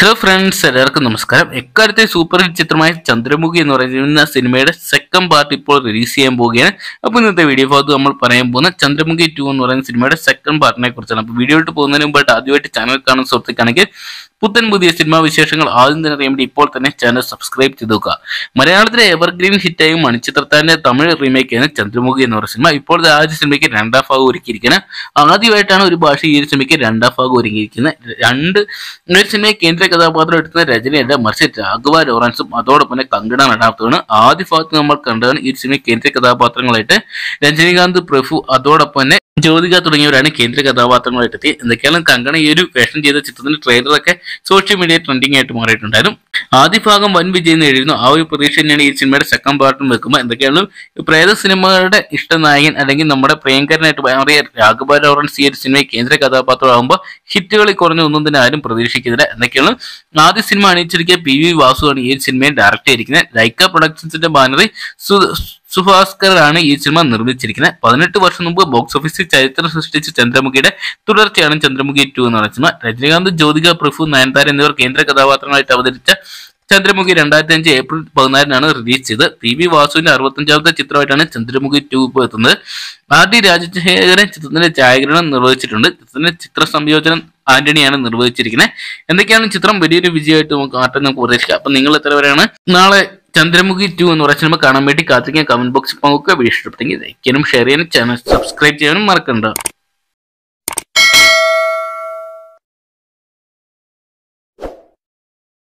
hello friends എല്ലാവർക്കും നമസ്കാരം എക്കാലത്തെ super hit ചിത്രമായ ചന്ദ്രമുഖി എന്ന് പറയുന്ന സിനിമയുടെ സെക്കൻഡ് പാർട്ട് ഇപ്പോൾ റിലീസ് ചെയ്യാൻ പോവുകയാണ് അപ്പോൾ ഇന്നത്തെ വീഡിയോ ഭാഗത്ത് നമ്മൾ പറയാൻ പോകുന്ന ചന്ദ്രമുഖി ടു എന്ന് പറയുന്ന സിനിമയുടെ സെക്കൻഡ് പാർട്ടിനെ കുറിച്ചാണ് അപ്പോൾ വീഡിയോ ഇട്ട് പോകുന്നതിന് മുമ്പായിട്ട് ആദ്യമായിട്ട് ചാനൽ കാണുന്ന സുഹൃത്തുക്കാണെങ്കിൽ പുത്തൻ പുതിയ സിനിമാ വിശേഷങ്ങൾ ആദ്യം തന്നെ അറിയാൻ വേണ്ടി ഇപ്പോൾ തന്നെ ചാനൽ സബ്സ്ക്രൈബ് ചെയ്ത് നോക്കുക മലയാളത്തിലെ എവർഗ്രീൻ ഹിറ്റായും മണിച്ചിത്രത്താന്റെ തമിഴ് റീമേക്കാണ് ചന്ദ്രമുഖി എന്ന് പറയുന്ന സിനിമ ഇപ്പോൾ ആദ്യ സിനിമയ്ക്ക് രണ്ടാം ഭാഗം ഒരുക്കിയിരിക്കുന്നത് ആദ്യമായിട്ടാണ് ഒരു ഭാഷ ഈ ഒരു സിനിമയ്ക്ക് രണ്ടാം ഭാഗം ഒരുങ്ങിയിരിക്കുന്നത് രണ്ട് ഒരു സിനിമയെ കേന്ദ്ര കഥാപാത്രം എടുക്കുന്ന രചനയല്ല മറിച്ച് രാഘവ ലോറൻസും അതോടൊപ്പം തന്നെ കങ്കണ നടാത്തതാണ് ആദ്യ ഭാഗത്ത് നമ്മൾ കണ്ടതാണ് ഈ സിനിമ കേന്ദ്ര കഥാപാത്രങ്ങളായിട്ട് രജനീകാന്ത് പ്രഭു അതോടൊപ്പം തന്നെ ജ്യോതിക തുടങ്ങിയവരാണ് കേന്ദ്ര കഥാപാത്രങ്ങളായിട്ട് എത്തി എന്തൊക്കെയാണ് കങ്കണ ഈ ഒരു വേഷം ചെയ്ത ചിത്രത്തിന്റെ ട്രെയിലറൊക്കെ സോഷ്യൽ മീഡിയ ട്രെൻഡിങ് ആയിട്ട് മാറിയിട്ടുണ്ടായിരുന്നു ആദ്യ ഭാഗം വൻ വിജയം നേടിയിരുന്നു ആ ഒരു പ്രതീക്ഷ തന്നെയാണ് ഈ സിനിമയുടെ സെക്കൻഡ് പാർട്ടും വെക്കുമ്പോൾ എന്തൊക്കെയാണ് പ്രേത സിനിമകളുടെ ഇഷ്ടനായകൻ അല്ലെങ്കിൽ നമ്മുടെ പ്രിയങ്കരനായിട്ട് മാറിയ രാഘവ ലോറൻസ് ഈ ഒരു സിനിമയിൽ കേന്ദ്ര കഥാപാത്രമാകുമ്പോൾ ഹിറ്റുകളിൽ കുറഞ്ഞ ഒന്നും തന്നെ ആരും പ്രതീക്ഷിക്കുന്നില്ല എന്നൊക്കെയാണ് ആദ്യ സിനിമ അണിയിച്ചിരിക്കിയ പി വി വാസുവാണ് ഈ ഒരു സിനിമയെ ഡയറക്ട് ചെയ്തിരിക്കുന്നത് ലൈക്ക പ്രൊഡക്ഷൻസിന്റെ ബാനറിൽ സുഭാസ്കറാണ് ഈ സിനിമ നിർമ്മിച്ചിരിക്കുന്നത് പതിനെട്ട് വർഷം മുമ്പ് ബോക്സ് ഓഫീസിൽ ചരിത്രം സൃഷ്ടിച്ച ചന്ദ്രമുഖിയുടെ തുടർച്ചയാണ് ചന്ദ്രമുഖി ടു എന്ന് പറയുന്ന സിനിമ രജനീകാന്ത് ജ്യോതിക പ്രഭു നയൻതാര എന്നിവർ കേന്ദ്ര കഥാപാത്രങ്ങളായിട്ട് അവതരിച്ച ചന്ദ്രമുഖി രണ്ടായിരത്തി അഞ്ച് ഏപ്രിൽ പതിനാലിനാണ് റിലീസ് ചെയ്തത് പി വി വാസുവിന്റെ അറുപത്തഞ്ചാമത്തെ ചിത്രമായിട്ടാണ് ചന്ദ്രമുഖി ടു ഇപ്പോൾ എത്തുന്നത് ആർ ഡി രാജശേഖരൻ ചിത്രത്തിന്റെ ഛായാഗ്രഹണം നിർവഹിച്ചിട്ടുണ്ട് ചിത്രത്തിന്റെ ചിത്ര സംയോജനം ആന്റണിയാണ് നിർവഹിച്ചിരിക്കുന്നത് എന്തൊക്കെയാണ് ചിത്രം വലിയൊരു വിജയമായിട്ട് നമുക്ക് മാറ്റം നമുക്ക് പ്രതീക്ഷിക്കാം അപ്പൊ നിങ്ങൾ എത്ര വരെയാണ് നാളെ ചന്ദ്രമുഖി ടു എന്ന് പറയുന്ന സിനിമ കാണാൻ വേണ്ടി കാത്തിരിക്കാൻ കമന്റ് ബോക്സിൽ നോക്കുക വീഡിയോ ഇഷ്ടപ്പെട്ടെങ്കിൽ ലൈക്ക് ചെയ്യാനും ഷെയർ ചെയ്യാനും ചാനൽ സബ്സ്ക്രൈബ് ചെയ്യാനും മറക്കണ്ട